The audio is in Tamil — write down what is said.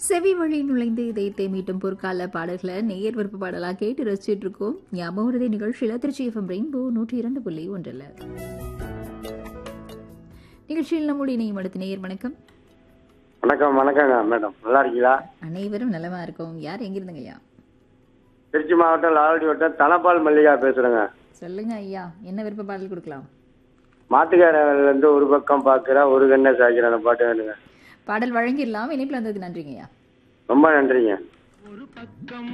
செவி வழி நுழைந்து இதயத்தை மீட்டும் பொற்கால பாடல்களை நேயர் விருப்ப பாடலா கேட்டு ரசிச்சிட்டு இருக்கோம் ஞாபகம் நிகழ்ச்சியில திருச்சி எஃப்எம் ரெயின்போ நூற்றி இரண்டு புள்ளி ஒன்றில் நிகழ்ச்சியில் நம்முடைய இணையம் அடுத்த நேயர் வணக்கம் வணக்கம் வணக்கங்க மேடம் நல்லா இருக்கீங்களா அனைவரும் நலமா இருக்கோம் யார் எங்கிருந்துங்க ஐயா திருச்சி மாவட்டம் லால்குடி வட்டம் தனபால் மல்லிகா பேசுறேங்க சொல்லுங்க ஐயா என்ன விருப்ப பாடல் கொடுக்கலாம் மாட்டுக்காரர்லேருந்து ஒரு பக்கம் பார்க்குறேன் ஒரு கண்ணை சாய்க்கிறேன் அந்த பாட்டு வேணுங்க பாடல் வழங்கிடலாம் இணைப்பில் வந்ததுக்கு நன்றிங்க ஐயா ரொம்ப நன்றிங்க ஒரு பக்கம்